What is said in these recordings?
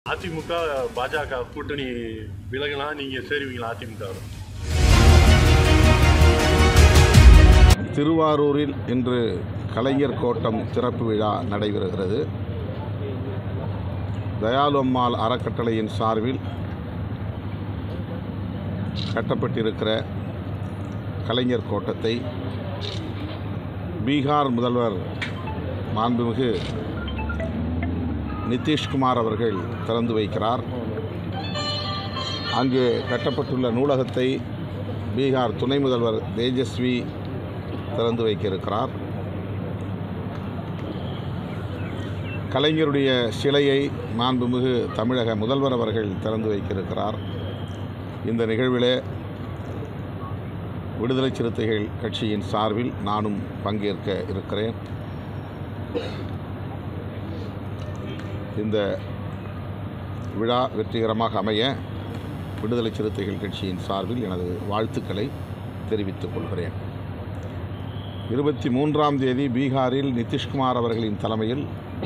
அதிமுக பாஜக கூட்டணி விலகினா நீங்க சேருவீங்களா அதிமுக திருவாரூரில் இன்று கலைஞர் கோட்டம் திறப்பு விழா நடைபெறுகிறது தயாளு அம்மாள் அறக்கட்டளையின் சார்பில் கட்டப்பட்டிருக்கிற கலைஞர் கோட்டத்தை பீகார் முதல்வர் மாண்புமிகு நிதிஷ்குமார் அவர்கள் திறந்து வைக்கிறார் அங்கு கட்டப்பட்டுள்ள நூலகத்தை பீகார் துணை முதல்வர் தேஜஸ்வி திறந்து வைக்க இருக்கிறார் கலைஞருடைய சிலையை மாண்புமிகு தமிழக முதல்வர் அவர்கள் திறந்து வைக்க இருக்கிறார் இந்த நிகழ்விலே விடுதலை சிறுத்தைகள் கட்சியின் சார்பில் நானும் பங்கேற்க இருக்கிறேன் இந்த விழா வெற்றிகரமாக அமைய விடுதலை சிறுத்தைகள் கட்சியின் சார்பில் எனது வாழ்த்துக்களை தெரிவித்துக் கொள்கிறேன் இருபத்தி மூன்றாம் தேதி பீகாரில் நிதிஷ்குமார் அவர்களின் தலைமையில்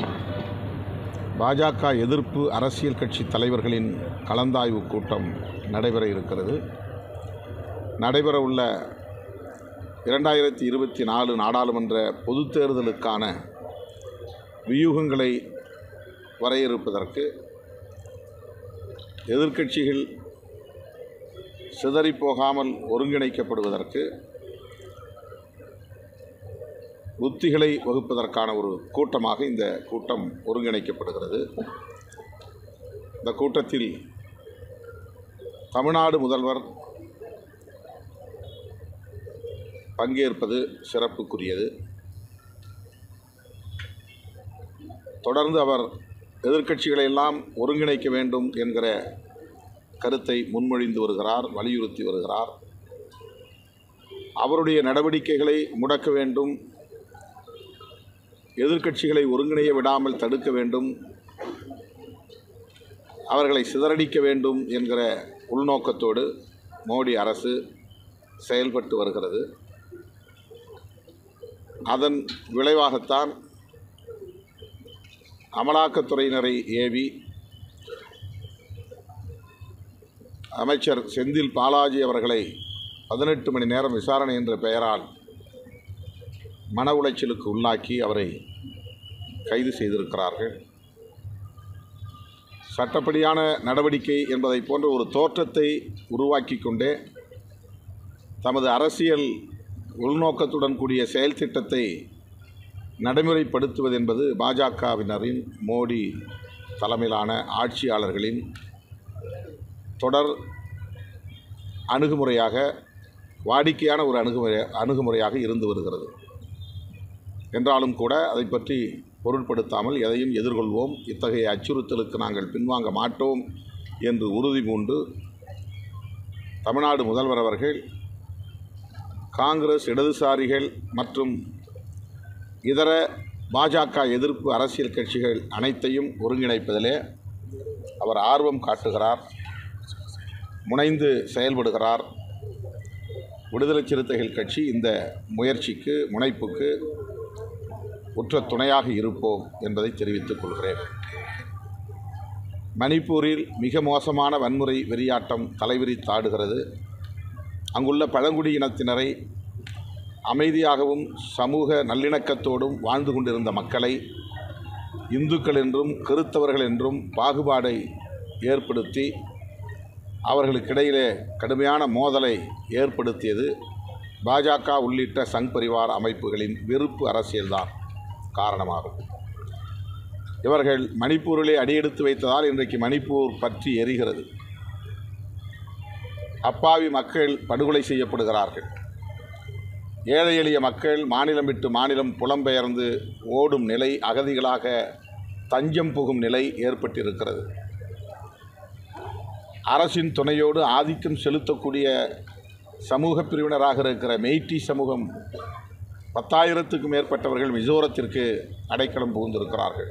பாஜக எதிர்ப்பு அரசியல் கட்சி தலைவர்களின் கலந்தாய்வு கூட்டம் நடைபெற இருக்கிறது நடைபெற உள்ள இரண்டாயிரத்தி இருபத்தி நாலு நாடாளுமன்ற பொதுத் தேர்தலுக்கான வியூகங்களை வரையறுப்பதற்கு எதிர்க்கட்சிகள் சிதறிப்போகாமல் ஒருங்கிணைக்கப்படுவதற்கு உத்திகளை வகுப்பதற்கான ஒரு கூட்டமாக இந்த கூட்டம் ஒருங்கிணைக்கப்படுகிறது இந்த கூட்டத்தில் தமிழ்நாடு முதல்வர் பங்கேற்பது சிறப்புக்குரியது தொடர்ந்து அவர் எதிர்க்கட்சிகளை எல்லாம் ஒருங்கிணைக்க வேண்டும் என்கிற கருத்தை முன்மொழிந்து வருகிறார் வலியுறுத்தி வருகிறார் அவருடைய நடவடிக்கைகளை முடக்க வேண்டும் எதிர்க்கட்சிகளை ஒருங்கிணைய விடாமல் தடுக்க வேண்டும் அவர்களை சிதறடிக்க வேண்டும் என்கிற உள்நோக்கத்தோடு மோடி அரசு செயல்பட்டு வருகிறது அதன் விளைவாகத்தான் அமலாக்கத்துறையினரை ஏவி அமைச்சர் செந்தில் பாலாஜி அவர்களை பதினெட்டு மணி நேரம் விசாரணை என்ற பெயரால் மன உளைச்சலுக்கு உள்ளாக்கி அவரை கைது செய்திருக்கிறார்கள் சட்டப்படியான நடவடிக்கை என்பதை போன்ற ஒரு தோற்றத்தை உருவாக்கி கொண்டே தமது அரசியல் உள்நோக்கத்துடன் கூடிய செயல் திட்டத்தை நடைமுறைப்படுத்துவது என்பது பாஜகவினரின் மோடி தலைமையிலான ஆட்சியாளர்களின் தொடர் அணுகுமுறையாக வாடிக்கையான ஒரு அணுகுமுறை அணுகுமுறையாக இருந்து வருகிறது என்றாலும் கூட அதை பற்றி பொருட்படுத்தாமல் எதையும் எதிர்கொள்வோம் இத்தகைய அச்சுறுத்தலுக்கு நாங்கள் பின்வாங்க மாட்டோம் என்று உறுதி பூண்டு தமிழ்நாடு முதல்வர் அவர்கள் காங்கிரஸ் இடதுசாரிகள் மற்றும் இதர பாஜக எதிர்ப்பு அரசியல் கட்சிகள் அனைத்தையும் ஒருங்கிணைப்பதிலே அவர் ஆர்வம் காட்டுகிறார் முனைந்து செயல்படுகிறார் விடுதலை சிறுத்தைகள் கட்சி இந்த முயற்சிக்கு முனைப்புக்கு உற்ற துணையாக இருப்போம் என்பதை தெரிவித்துக் கொள்கிறேன் மணிப்பூரில் மிக மோசமான வன்முறை வெறியாட்டம் தலைவிரித்தாடுகிறது அங்குள்ள பழங்குடியினத்தினரை அமைதியாகவும் சமூக நல்லிணக்கத்தோடும் வாழ்ந்து கொண்டிருந்த மக்களை இந்துக்கள் என்றும் கிறித்தவர்கள் என்றும் பாகுபாடை ஏற்படுத்தி அவர்களுக்கிடையிலே கடுமையான மோதலை ஏற்படுத்தியது பாஜக உள்ளிட்ட சங் பரிவார் அமைப்புகளின் வெறுப்பு அரசியல்தான் காரணமாகும் இவர்கள் மணிப்பூரிலே அடியெடுத்து வைத்ததால் இன்றைக்கு மணிப்பூர் பற்றி எரிகிறது அப்பாவி மக்கள் படுகொலை செய்யப்படுகிறார்கள் ஏழை எளிய மக்கள் மாநிலம் விட்டு மாநிலம் புலம்பெயர்ந்து ஓடும் நிலை அகதிகளாக தஞ்சம் புகும் நிலை ஏற்பட்டிருக்கிறது அரசின் துணையோடு ஆதிக்கம் செலுத்தக்கூடிய சமூக பிரிவினராக இருக்கிற மெய்ட்டி சமூகம் பத்தாயிரத்துக்கும் மேற்பட்டவர்கள் மிசோரத்திற்கு அடைக்கலம் புகுந்திருக்கிறார்கள்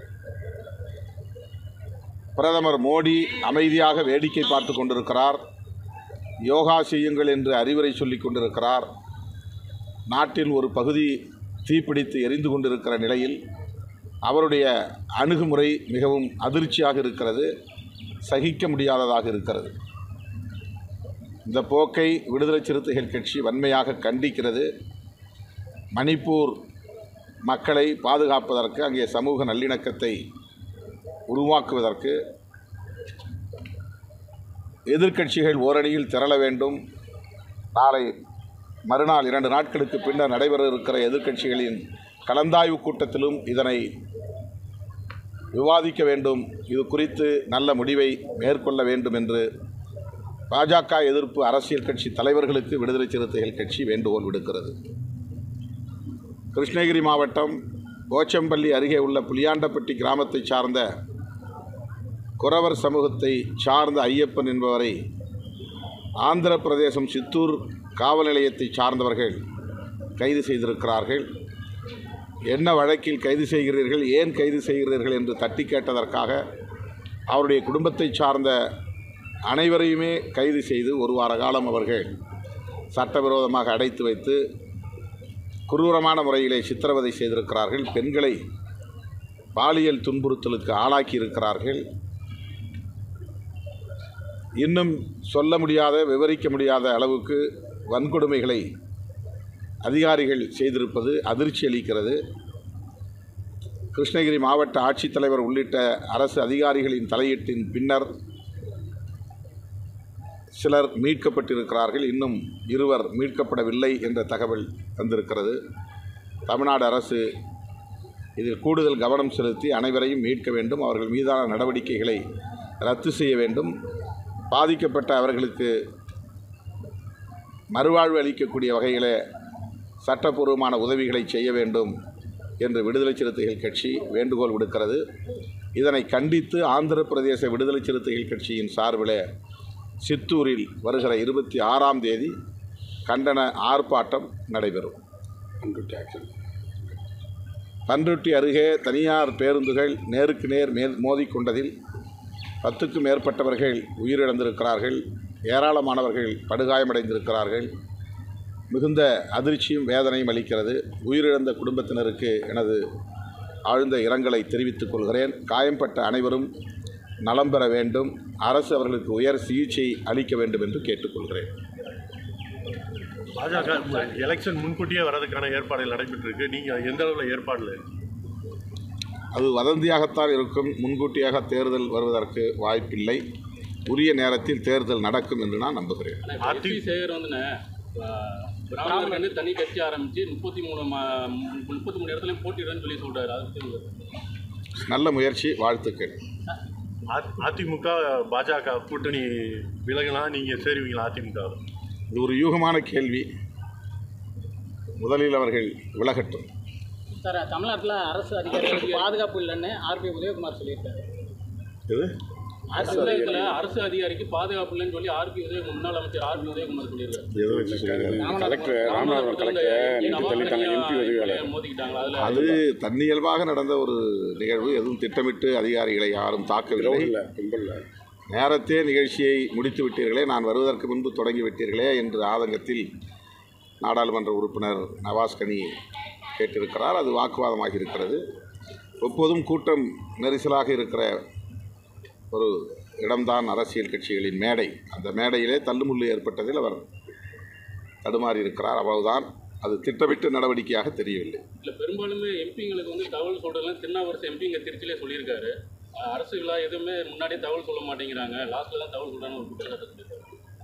பிரதமர் மோடி அமைதியாக வேடிக்கை பார்த்து கொண்டிருக்கிறார் யோகா செய்யுங்கள் என்று அறிவுரை சொல்லிக் கொண்டிருக்கிறார் நாட்டில் ஒரு பகுதி தீப்பிடித்து எரிந்து கொண்டிருக்கிற நிலையில் அவருடைய அணுகுமுறை மிகவும் அதிர்ச்சியாக இருக்கிறது சகிக்க முடியாததாக இருக்கிறது இந்த போக்கை விடுதலை சிறுத்தைகள் கட்சி வன்மையாக கண்டிக்கிறது மணிப்பூர் மக்களை பாதுகாப்பதற்கு அங்கே சமூக நல்லிணக்கத்தை உருவாக்குவதற்கு எதிர்க்கட்சிகள் ஓரணியில் திரள வேண்டும் நாளை மறுநாள் இரண்டு நாட்களுக்கு பின்னர் நடைபெற இருக்கிற எதிர்க்கட்சிகளின் கலந்தாய்வு கூட்டத்திலும் இதனை விவாதிக்க வேண்டும் இது குறித்து நல்ல முடிவை மேற்கொள்ள வேண்டும் என்று பாஜக எதிர்ப்பு அரசியல் கட்சி தலைவர்களுக்கு விடுதலை சிறுத்தைகள் கட்சி வேண்டுகோள் விடுக்கிறது கிருஷ்ணகிரி மாவட்டம் போச்சம்பள்ளி அருகே உள்ள புலியாண்டப்பட்டி கிராமத்தை சார்ந்த குறவர் சமூகத்தை சார்ந்த ஐயப்பன் என்பவரை ஆந்திர பிரதேசம் சித்தூர் காவல் நிலையத்தை சார்ந்தவர்கள் கைது செய்திருக்கிறார்கள் என்ன வழக்கில் கைது செய்கிறீர்கள் ஏன் கைது செய்கிறீர்கள் என்று தட்டி கேட்டதற்காக அவருடைய குடும்பத்தை சார்ந்த அனைவரையுமே கைது செய்து ஒரு வார காலம் அவர்கள் சட்டவிரோதமாக அடைத்து வைத்து குரூரமான முறையிலே சித்திரவதை செய்திருக்கிறார்கள் பெண்களை பாலியல் துன்புறுத்தலுக்கு ஆளாக்கி இருக்கிறார்கள் இன்னும் சொல்ல முடியாத விவரிக்க முடியாத அளவுக்கு வன்கொடுமைகளை அதிகாரிகள் செய்திருப்பது அதிர்ச்சி அளிக்கிறது கிருஷ்ணகிரி மாவட்ட ஆட்சித்தலைவர் உள்ளிட்ட அரசு அதிகாரிகளின் தலையீட்டின் பின்னர் சிலர் மீட்கப்பட்டிருக்கிறார்கள் இன்னும் இருவர் மீட்கப்படவில்லை என்ற தகவல் வந்திருக்கிறது தமிழ்நாடு அரசு இதில் கூடுதல் கவனம் செலுத்தி அனைவரையும் மீட்க வேண்டும் அவர்கள் மீதான நடவடிக்கைகளை ரத்து செய்ய வேண்டும் பாதிக்கப்பட்ட அவர்களுக்கு மறுவாழ்வு அளிக்கக்கூடிய வகையில் சட்டப்பூர்வமான உதவிகளை செய்ய வேண்டும் என்று விடுதலை சிறுத்தைகள் கட்சி வேண்டுகோள் விடுக்கிறது இதனை கண்டித்து ஆந்திர பிரதேச விடுதலை சிறுத்தைகள் கட்சியின் சார்பில் சித்தூரில் வருகிற இருபத்தி ஆறாம் தேதி கண்டன ஆர்ப்பாட்டம் நடைபெறும் பன்ருட்டி அருகே தனியார் பேருந்துகள் நேருக்கு நேர் மேல் மோதிக்கொண்டதில் பத்துக்கும் மேற்பட்டவர்கள் உயிரிழந்திருக்கிறார்கள் ஏராளமானவர்கள் படுகாயமடைந்திருக்கிறார்கள் மிகுந்த அதிர்ச்சியும் வேதனையும் அளிக்கிறது உயிரிழந்த குடும்பத்தினருக்கு எனது ஆழ்ந்த இரங்கலை தெரிவித்துக் கொள்கிறேன் காயம்பட்ட அனைவரும் நலம் பெற வேண்டும் அரசு அவர்களுக்கு உயர் சிகிச்சை அளிக்க வேண்டும் என்று கேட்டுக்கொள்கிறேன் பாஜக எலெக்ஷன் முன்கூட்டியே வர்றதுக்கான ஏற்பாடுகள் நடைபெற்று இருக்கு நீங்க எந்த அளவில் ஏற்பாடுல இருக்கு? அது வதந்தியாகத்தான் இருக்கும் முன்கூட்டியாக தேர்தல் வருவதற்கு வாய்ப்பில்லை உரிய நேரத்தில் தேர்தல் நடக்கும் என்று நான் நம்புகிறேன் அதி- எஸ்பி சேகர் வந்துண்ணே பிராமணர் வந்து தனி கட்சி ஆரம்பிச்சு முப்பத்தி மூணு மா- முப்பத்தி மூணு இடத்துலையும் போட்டிடுறேன்னு சொல்லி சொல்றாரு அதை பத்தி உங்களுக்கு நல்ல முயற்சி வாழ்த்துக்கள் அ- அதிமுக பாஜக கூட்டணி விலகலாம் நீங்க சேருவீங்களா அதிமுக இது ஒரு யூகமான கேள்வி முதலில் அவர்கள் விலகட்டும் சார் தமிழ்நாட்டில் அரசு அதிகாரிகளுக்கு பாதுகாப்பு இல்லைன்னு ஆர்பி உதயகுமார் சொல்லியிருக்காரு இது தமிழகத்துல அரசு அதிகாரிக்கு பாதுகாப்பு இல்லைன்னு சொல்லி ஆர்பி உதய முன்னாள் அமைச்சர் ஆர்பி உதயகுமார் சொல்லியிருக்காரு எதை வச்சு சொல்லுங்க கலெக்டர் ராமநாதபுரம் கலெக்டர் நேற்று தள்ளிட்டாங்க எம்பி உதவியாளர் மோதிக்கிட்டாங்களா அதுல அது தன்னியல்பாக நடந்த ஒரு நிகழ்வு எதுவும் திட்டமிட்டு அதிகாரிகளை யாரும் தாக்கவில்லை இல்லை கும்பலில் நேரத்தே நிகழ்ச்சியை முடித்து விட்டீர்களே நான் வருவதற்கு முன்பு தொடங்கி விட்டீர்களே என்று ஆதங்கத்தில் நாடாளுமன்ற உறுப்பினர் நவாஸ் கனி கேட்டிருக்கிறார் அது வாக்குவாதமாக இருக்கிறது எப்போதும் கூட்டம் நெரிசலாக இருக்கிற ஒரு இடம்தான் அரசியல் கட்சிகளின் மேடை அந்த மேடையிலே தள்ளுமுள்ளு ஏற்பட்டதில் அவர் தடுமாறி இருக்கிறார் அவ்வளவுதான் அது திட்டமிட்ட நடவடிக்கையாக தெரியவில்லை இல்ல பெரும்பாலுமே எம்பிங்களுக்கு வந்து தகவல் சொல்றதுலாம் திருநாவரசு எம்பி இங்க திருச்சியிலே சொல்லியிருக்காரு அஹ் அரசு விழா எதுவுமே முன்னாடியே தகவல் சொல்ல மாட்டேங்கிறாங்க லாஸ்ட்ல தான் தகவல் சொல்றாங்க ஒரு குற்றச்சாட்டு சொல்லியிருக்காரு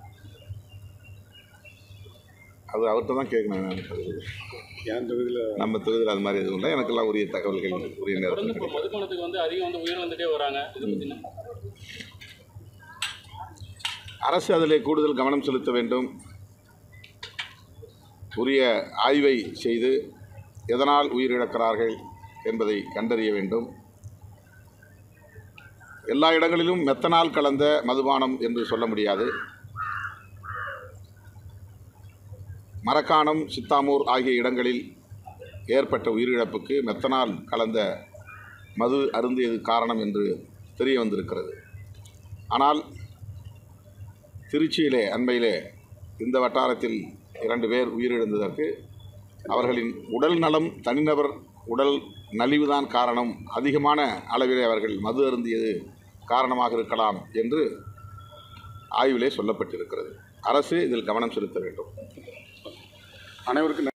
அது அவர்கிட்ட தான் கேட்கணும் எனக்கு அது என் தொகுதியில் நம்ம தொகுதியில் அது மாதிரி எதுவும் இல்லை எனக்கெல்லாம் உரிய தகவல்கள் உரிய தொடர்ந்து நேரத்தில் இப்போ மதுபானத்துக்கு வந்து அதிகம் வந்து உயிர் வந்துட்டே வராங்க இதை பத்தி என்ன? அரசு அதிலே கூடுதல் கவனம் செலுத்த வேண்டும் உரிய ஆய்வை செய்து எதனால் உயிரிழக்கிறார்கள் என்பதை கண்டறிய வேண்டும் எல்லா இடங்களிலும் மெத்தனால் கலந்த மதுபானம் என்று சொல்ல முடியாது மரக்காணம் சித்தாமூர் ஆகிய இடங்களில் ஏற்பட்ட உயிரிழப்புக்கு மெத்தனால் கலந்த மது அருந்தியது காரணம் என்று தெரிய வந்திருக்கிறது ஆனால் திருச்சியிலே அண்மையிலே இந்த வட்டாரத்தில் இரண்டு பேர் உயிரிழந்ததற்கு அவர்களின் உடல் நலம் தனிநபர் உடல் நலிவுதான் காரணம் அதிகமான அளவிலே அவர்கள் மது அருந்தியது காரணமாக இருக்கலாம் என்று ஆய்விலே சொல்லப்பட்டிருக்கிறது அரசு இதில் கவனம் செலுத்த வேண்டும் அனைவருக்கும்